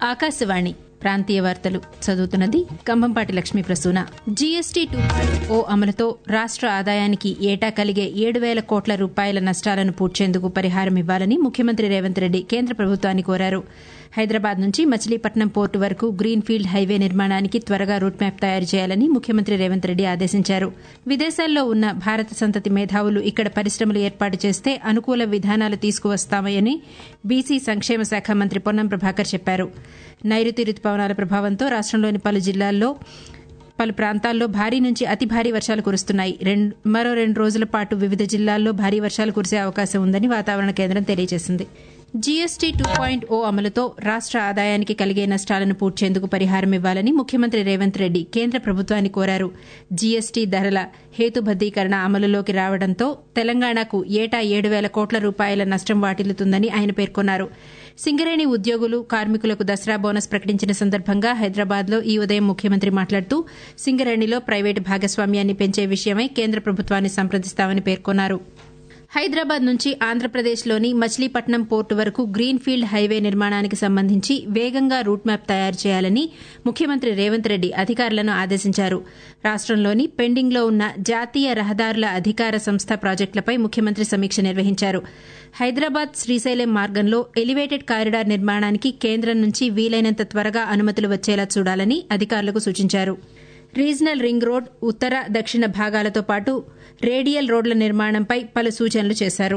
ఆకాశవాణి ప్రాంతీయ వార్తలు చదువుతున్నది Kambhampati Lakshmi Prasoona GST two O అమలుతో రాష్ట్ర ఆదాయానికి ఏటా కలిగే ఏడు వేల కోట్ల రూపాయల నష్టాలను పూడ్చేందుకు పరిహారం ఇవ్వాలని ముఖ్యమంత్రి రేవంత్ రెడ్డి కేంద్ర ప్రభుత్వాన్ని కోరారు హైదరాబాద్ నుంచి మచిలీపట్నం పోర్టు వరకు గ్రీన్ ఫీల్డ్ హైవే నిర్మాణానికి త్వరగా రూట్ మ్యాప్ తయారు చేయాలని ముఖ్యమంత్రి రేవంత్ రెడ్డి ఆదేశించారు విదేశాల్లో ఉన్న భారత సంతతి మేధావులు ఇక్కడ పరిశ్రమలు ఏర్పాటు చేస్తే అనుకూల విధానాలు తీసుకువస్తామని బీసీ సంక్షేమ శాఖ మంత్రి పొన్నం ప్రభాకర్ చెప్పారు నైరుతి రుతుపవనాల ప్రభావంతో రాష్టంలోని పలు జిల్లాల్లో పలు ప్రాంతాల్లో భారీ నుంచి అతి భారీ వర్షాలు కురుస్తున్నాయి మరో రెండు రోజుల పాటు వివిధ జిల్లాల్లో భారీ వర్షాలు కురిసే అవకాశం ఉందని వాతావరణ కేంద్రం తెలియజేసింది జీఎస్టీ టూ పాయింట్ ఓ అమలుతో రాష్ట్ర ఆదాయానికి కలిగే నష్టాలను పూడ్చేందుకు పరిహారం ఇవ్వాలని ముఖ్యమంత్రి రేవంత్ రెడ్డి కేంద్ర ప్రభుత్వాన్ని కోరారు జీఎస్టీ ధరల హేతుబద్దీకరణ అమలులోకి రావడంతో తెలంగాణకు ఏటా ఏడు వేల కోట్ల రూపాయల నష్టం వాటిల్లుతుందని ఆయన పేర్కొన్నారు సింగరేణి ఉద్యోగులు కార్మికులకు దసరా బోనస్ ప్రకటించిన సందర్భంగా హైదరాబాద్లో ఈ ఉదయం ముఖ్యమంత్రి మాట్లాడుతూ సింగరేణిలో ప్రైవేటు భాగస్వామ్యాన్ని పెంచే విషయమై కేంద్ర ప్రభుత్వాన్ని సంప్రదిస్తామని పేర్కొన్నారు హైదరాబాద్ నుంచి ఆంధ్రప్రదేశ్లోని మచిలీపట్నం పోర్టు వరకు గ్రీన్ ఫీల్డ్ హైవే నిర్మాణానికి సంబంధించి వేగంగా రూట్ మ్యాప్ తయారు చేయాలని ముఖ్యమంత్రి రేవంత్ రెడ్డి అధికారులను ఆదేశించారు రాష్టంలోని పెండింగ్లో ఉన్న జాతీయ రహదారుల అధికార సంస్థ ప్రాజెక్టులపై ముఖ్యమంత్రి సమీక్ష నిర్వహించారు హైదరాబాద్ శ్రీశైలం మార్గంలో ఎలివేటెడ్ కారిడార్ నిర్మాణానికి కేంద్రం నుంచి వీలైనంత త్వరగా అనుమతులు వచ్చేలా చూడాలని అధికారులకు సూచించారు రీజనల్ రింగ్ రోడ్ ఉత్తర దక్షిణ భాగాలతో పాటు రేడియల్ రోడ్ల నిర్మాణంపై పలు సూచనలు చేశారు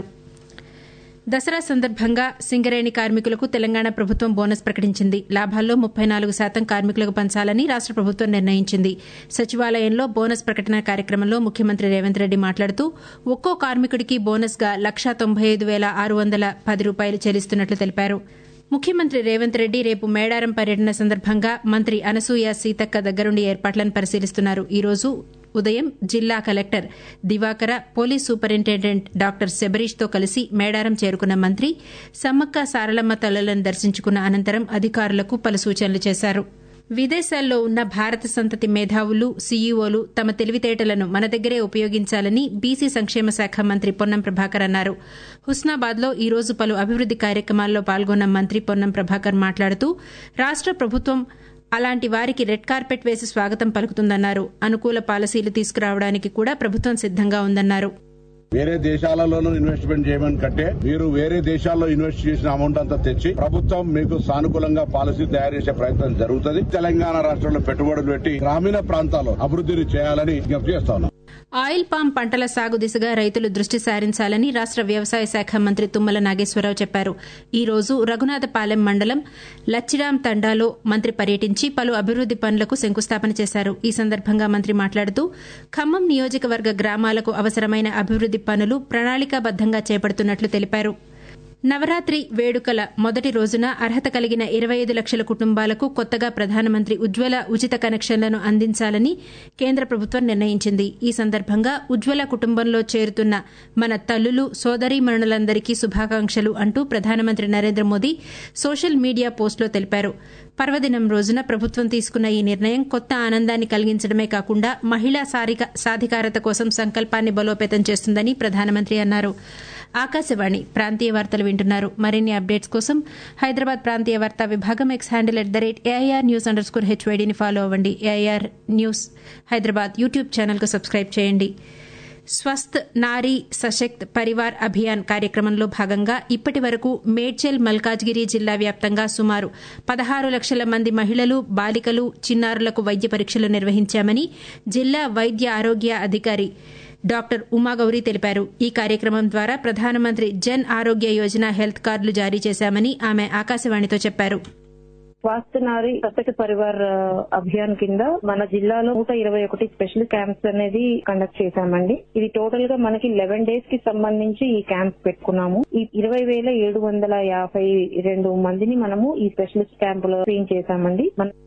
దసరా సందర్భంగా సింగరేణి కార్మికులకు తెలంగాణ ప్రభుత్వం బోనస్ ప్రకటించింది లాభాల్లో ముప్పై నాలుగు శాతం కార్మికులకు పంచాలని రాష్ట ప్రభుత్వం నిర్ణయించింది సచివాలయంలో బోనస్ ప్రకటన కార్యక్రమంలో ముఖ్యమంత్రి రేవంత్ రెడ్డి మాట్లాడుతూ ఒక్కో కార్మికుడికి బోనస్గా లక్షా తొంభై ఐదు వేల ఆరు వందల పది రూపాయలు చెల్లిస్తున్నట్లు తెలిపారు ముఖ్యమంత్రి రేవంత్ రెడ్డి రేపు మేడారం పర్యటన సందర్భంగా మంత్రి అనసూయ సీతక్క దగ్గరుండి ఏర్పాట్లను పరిశీలిస్తున్నారు ఈ రోజు ఉదయం జిల్లా collector Divakara police superintendent doctor శబరీష్తో కలిసి మేడారం చేరుకున్న మంత్రి సమ్మక్క సారలమ్మ తల్లులను దర్శించుకున్న అనంతరం అధికారులకు పలు సూచనలు చేశారు విదేశాల్లో ఉన్న భారత సంతతి మేధావులు సీఈఓలు తమ తెలివితేటలను మన దగ్గరే ఉపయోగించాలని బీసీ సంక్షేమ శాఖ మంత్రి పొన్నం ప్రభాకర్ అన్నారు హుస్నాబాద్లో ఈ రోజు పలు అభివృద్ది కార్యక్రమాల్లో పాల్గొన్న మంత్రి పొన్నం ప్రభాకర్ మాట్లాడుతూ రాష్ట ప్రభుత్వం అలాంటి వారికి రెడ్ కార్పెట్ వేసి స్వాగతం పలుకుతుందన్నారు అనుకూల పాలసీలు తీసుకురావడానికి కూడా ప్రభుత్వం సిద్దంగా ఉందన్నారు వేరే దేశాలలోనూ ఇన్వెస్ట్మెంట్ చేయమని కంటే మీరు వేరే దేశాల్లో ఇన్వెస్ట్ చేసిన అమౌంట్ అంతా తెచ్చి ప్రభుత్వం మీకు సానుకూలంగా పాలసీ తయారు చేసే ప్రయత్నం జరుగుతుంది తెలంగాణ రాష్ట్రంలో పెట్టుబడులు పెట్టి గ్రామీణ ప్రాంతాల్లో అభివృద్ధిని చేయాలని విజ్ఞప్తి చేస్తా ఉన్నాం ఆయిల్ పామ్ పంటల సాగు దిశగా రైతులు దృష్టి సారించాలని రాష్ట వ్యవసాయ శాఖ మంత్రి తుమ్మల నాగేశ్వరరావు చెప్పారు ఈ రోజు రఘునాథపాలెం మండలం లచ్చిరాం తండాలో మంత్రి పర్యటించి పలు అభివృద్ది పనులకు శంకుస్థాపన చేశారు ఈ సందర్భంగా మంత్రి మాట్లాడుతూ ఖమ్మం నియోజకవర్గ గ్రామాలకు అవసరమైన అభివృద్ది పనులు ప్రణాళికాబద్దంగా చేపడుతున్నట్లు తెలిపారు నవరాత్రి వేడుకల మొదటి రోజున అర్హత కలిగిన ఇరవై ఐదు లక్షల కుటుంబాలకు కొత్తగా ప్రధానమంత్రి ఉజ్వల ఉచిత కనెక్షన్లను అందించాలని కేంద్ర ప్రభుత్వం నిర్ణయించింది ఈ సందర్భంగా ఉజ్వల కుటుంబంలో చేరుతున్న మన తల్లులు సోదరీమణులందరికీ శుభాకాంక్షలు అంటూ ప్రధానమంత్రి నరేంద్ర మోదీ సోషల్ మీడియా పోస్టులో తెలిపారు పర్వదినం రోజున ప్రభుత్వం తీసుకున్న ఈ నిర్ణయం కొత్త ఆనందాన్ని కలిగించడమే కాకుండా మహిళా సాధికారత కోసం సంకల్పాన్ని బలోపేతం చేస్తుందని ప్రధానమంత్రి అన్నారు ఆకాశవాణి ప్రాంతీయ వార్తలు వింటున్నారు మరిన్ని అప్డేట్స్ కోసం హైదరాబాద్ ప్రాంతీయ వార్తా విభాగం X handle at the rate AIR news under score హెచ్వైడీని ఫాలో అవ్వండి ఏఐఆర్ న్యూస్ హైదరాబాద్ యూట్యూబ్ ఛానల్కు సబ్స్క్రైబ్ చేయండి స్వస్థ్ నారీ సశక్త్ పరివార్ అభియాన్ కార్యక్రమంలో భాగంగా ఇప్పటి వరకు మేడ్చల్ మల్కాజ్గిరి జిల్లా వ్యాప్తంగా సుమారు పదహారు లక్షల మంది మహిళలు బాలికలు చిన్నారులకు వైద్య పరీక్షలు నిర్వహించామని జిల్లా వైద్య ఆరోగ్య అధికారి డాక్టర్ ఉమాగౌరి తెలిపారు ఈ కార్యక్రమం ద్వారా ప్రధానమంత్రి జన్ ఆరోగ్య యోజన హెల్త్ కార్డులు జారీ చేశామని ఆమె ఆకాశవాణితో చెప్పారు స్వాస్థ్య నారి సశక్త పరివార్ అభియాన్ కింద మన జిల్లాలో నూట ఇరవై ఒకటి స్పెషల్ క్యాంప్స్ అనేది కండక్ట్ చేశామండి ఇది టోటల్ గా మనకి లెవెన్ డేస్ కి సంబంధించి ఈ క్యాంప్స్ పెట్టుకున్నాము ఈ ఇరవై వేల ఏడు వందల యాభై రెండు మందిని మనము ఈ స్పెషలిస్ట్ క్యాంపులో ట్రైన్ చేశామండి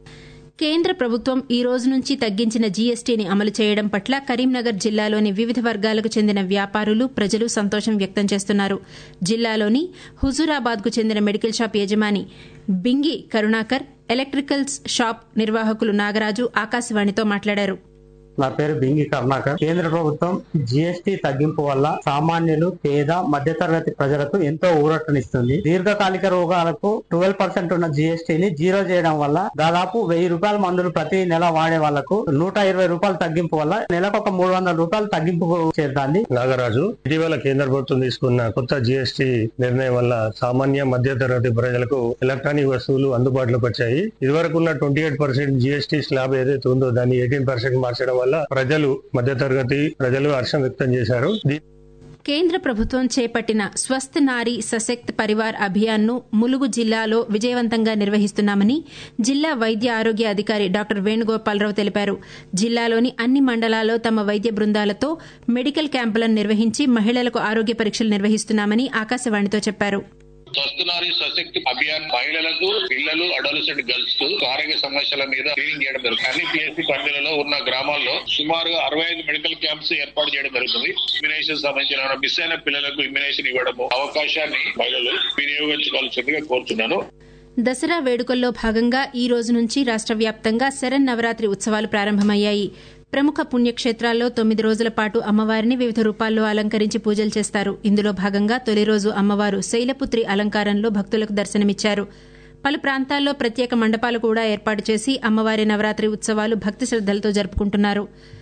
కేంద్ర ప్రభుత్వం ఈ రోజు నుంచి తగ్గించిన జీఎస్టీని అమలు చేయడం పట్ల కరీంనగర్ జిల్లాలోని వివిధ వర్గాలకు చెందిన వ్యాపారులు ప్రజలు సంతోషం వ్యక్తం చేస్తున్నారు జిల్లాలోని హుజూరాబాద్కు చెందిన మెడికల్ షాప్ యజమాని బింగి కరుణాకర్ ఎలక్ట్రికల్స్ షాప్ నిర్వాహకులు నాగరాజు ఆకాశవాణితో మాట్లాడారు నా పేరు బింగి కర్ణాకర్ కేంద్ర ప్రభుత్వం జిఎస్టి తగ్గింపు వల్ల సామాన్యులు పేద మధ్యతరగతి ప్రజలకు ఎంతో ఊరటనిస్తుంది దీర్ఘకాలిక రోగాలకు ట్వెల్వ్ పర్సెంట్ ఉన్న జిఎస్టిని జీరో చేయడం వల్ల దాదాపు వెయ్యి రూపాయల మందులు ప్రతి నెల వాడే వాళ్లకు నూట ఇరవై రూపాయలు తగ్గింపు వల్ల నెలకు ఒక మూడు వందల రూపాయలు తగ్గింపు చేరుతుంది నాగరాజు ఇటీవల కేంద్ర ప్రభుత్వం తీసుకున్న కొత్త జిఎస్టి నిర్ణయం వల్ల సామాన్య మధ్యతరగతి ప్రజలకు ఎలక్ట్రానిక్ వస్తువులు అందుబాటులోకి వచ్చాయి ఇదివరకు ఉన్న twenty eight percent GST slab ఏదైతే ఉందో దాన్ని ఎయిటీన్ పర్సెంట్ మార్చడం వల్ల ప్రజలు మధ్యతరగతి ప్రజలు హర్షం వ్యక్తం చేశారు దీ- కేంద్ర ప్రభుత్వం చేపట్టిన స్వస్థ్ నారీ సశక్త్ పరివార్ అభియాన్ను ములుగు జిల్లాలో విజయవంతంగా నిర్వహిస్తున్నామని జిల్లా వైద్య ఆరోగ్య అధికారి డాక్టర్ వేణుగోపాలరావు తెలిపారు జిల్లాలోని అన్ని మండలాల్లో తమ వైద్య బృందాలతో మెడికల్ క్యాంపులను నిర్వహించి మహిళలకు ఆరోగ్య పరీక్షలు నిర్వహిస్తున్నామని ఆకాశవాణితో చెప్పారు స్వస్థ నారీ సశక్తి అభియాన్ మహిళలకు పిల్లలు అడోలసెంట్ గర్ల్స్ కు ఆరోగ్య సమస్యల మీద స్క్రీనింగ్ చేయడం జరుగుతుంది అన్ని పిఎస్సి పరిధిలో ఉన్న గ్రామాల్లో సుమారుగా అరవై ఐదు మెడికల్ క్యాంప్స్ ఏర్పాటు చేయడం జరుగుతుంది ఇమ్యునేషన్ సంబంధించిన మిస్ అయిన పిల్లలకు ఇమ్యునేషన్ ఇవ్వడము అవకాశాన్ని మహిళలు వినియోగించుకోవాల్సిందిగా కోరుతున్నాను దసరా వేడుకల్లో భాగంగా ఈ రోజు నుంచి రాష్ట వ్యాప్తంగా శరన్ నవరాత్రి ఉత్సవాలు ప్రారంభమయ్యాయి ప్రముఖ పుణ్యక్షేత్రాల్లో తొమ్మిది రోజుల పాటు అమ్మవారిని వివిధ రూపాల్లో అలంకరించి పూజలు చేస్తారు ఇందులో భాగంగా తొలి రోజు అమ్మవారు శైలపుత్రి అలంకారంలో భక్తులకు దర్శనమిచ్చారు పలు ప్రాంతాల్లో ప్రత్యేక మండపాలు కూడా ఏర్పాటు చేసి అమ్మవారి నవరాత్రి ఉత్సవాలు భక్తి శ్రద్దలతో జరుపుకుంటున్నారు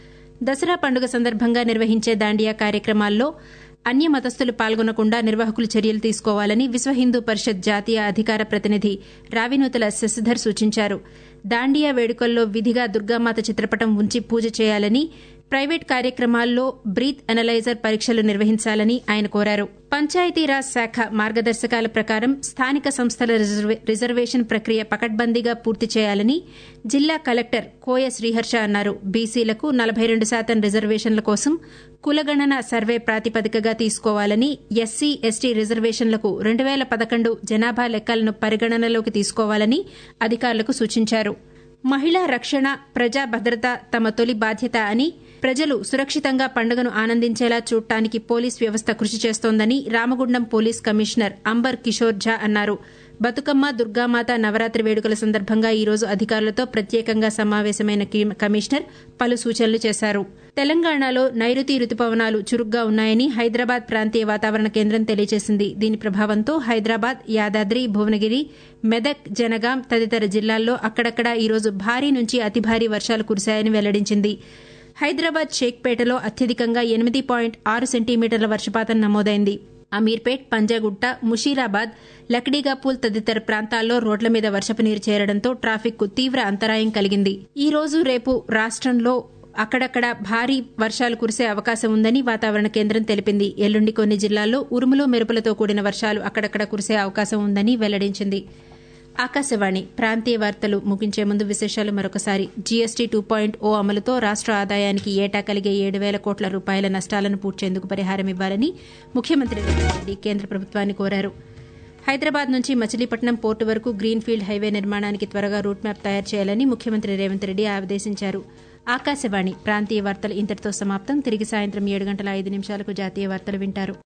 దసరా పండుగ సందర్భంగా నిర్వహించే దాండియా కార్యక్రమాల్లో అన్య మతస్థులు పాల్గొనకుండా నిర్వాహకులు చర్యలు తీసుకోవాలని విశ్వ హిందూ పరిషత్ జాతీయ అధికార ప్రతినిధి రావినూతల శశిధర్ సూచించారు దాండియా వేడుకల్లో విధిగా దుర్గామాత చిత్రపటం ఉంచి పూజ చేయాలని ప్రైవేట్ కార్యక్రమాల్లో బ్రీత్ అనలైజర్ పరీక్షలు నిర్వహించాలని ఆయన కోరారు పంచాయతీరాజ్ శాఖ మార్గదర్శకాల ప్రకారం స్థానిక సంస్థల రిజర్వే- రిజర్వేషన్ ప్రక్రియ పకడ్బందీగా పూర్తి చేయాలని జిల్లా కలెక్టర్ కోయ శ్రీహర్ష అన్నారు బీసీలకు నలభై రెండు శాతం రిజర్వేషన్ల కోసం కులగణన సర్వే ప్రాతిపదికగా తీసుకోవాలని ఎస్సీ ఎస్టీ రిజర్వేషన్లకు రెండు వేల పదకొండు జనాభా లెక్కలను పరిగణనలోకి తీసుకోవాలని అధికారులకు సూచించారు మహిళా రక్షణ ప్రజా భద్రత తమ తొలి బాధ్యత అని ప్రజలు సురక్షితంగా పండుగను ఆనందించేలా చూడటానికి పోలీస్ వ్యవస్థ కృషి చేస్తోందని రామగుండం పోలీస్ కమిషనర్ అంబర్ కిషోర్ ఝా అన్నారు బతుకమ్మ దుర్గామాత నవరాత్రి వేడుకల సందర్భంగా ఈ రోజు అధికారులతో ప్రత్యేకంగా సమావేశమైన కి- కమిషనర్ పలు సూచనలు చేశారు తెలంగాణలో నైరుతి రుతుపవనాలు చురుగ్గా ఉన్నాయని హైదరాబాద్ ప్రాంతీయ వాతావరణ కేంద్రం తెలియజేసింది దీని ప్రభావంతో హైదరాబాద్ యాదాద్రి భువనగిరి మెదక్ జనగాం తదితర జిల్లాల్లో అక్కడక్కడా ఈ రోజు భారీ నుంచి అతి భారీ వర్షాలు కురిశాయని వెల్లడించింది హైదరాబాద్ షేక్పేటలో అత్యధికంగా ఎనిమిది పాయింట్ ఆరు సెంటీమీటర్ల వర్షపాతం నమోదైంది అమీర్పేట్ పంజాగుట్ట ముషీరాబాద్ లక్డీగాపూల్ తదితర ప్రాంతాల్లో రోడ్ల మీద వర్షపు నీరు చేరడంతో ట్రాఫిక్ కు తీవ్ర అంతరాయం కలిగింది ఈ రోజు రేపు రాష్ట్రంలో అక్కడక్కడ భారీ వర్షాలు కురిసే అవకాశం ఉందని వాతావరణ కేంద్రం తెలిపింది ఎల్లుండి కొన్ని జిల్లాల్లో ఉరుములు మెరుపులతో కూడిన వర్షాలు అక్కడక్కడ కురిసే అవకాశం ఉందని వెల్లడించింది ఆకాశవాణి ప్రాంతీయ వార్తలు ముగించే ముందు విశేషాలు మరొకసారి జీఎస్టీ టూ పాయింట్ ఓ అమలుతో రాష్ట్ర ఆదాయానికి ఏటా కలిగే ఏడు వేల కోట్ల రూపాయల నష్టాలను పూడ్చేందుకు పరిహారం ఇవ్వాలని ముఖ్యమంత్రి రేవంత్ రెడ్డి కేంద్ర ప్రభుత్వాన్ని కోరారు హైదరాబాద్ నుంచి మచిలీపట్నం పోర్టు వరకు గ్రీన్ఫీల్డ్ హైవే నిర్మాణానికి త్వరగా రూట్ మ్యాప్ తయారు చేయాలని ముఖ్యమంత్రి రేవంత్ రెడ్డి ఆదేశించారు ఆకాశవాణి ప్రాంతీయ వార్తలు ఇంతటితో సమాప్తం తిరిగి సాయంత్రం ఏడు గంటల ఐదు నిమిషాలకు జాతీయ వార్తలు వింటారు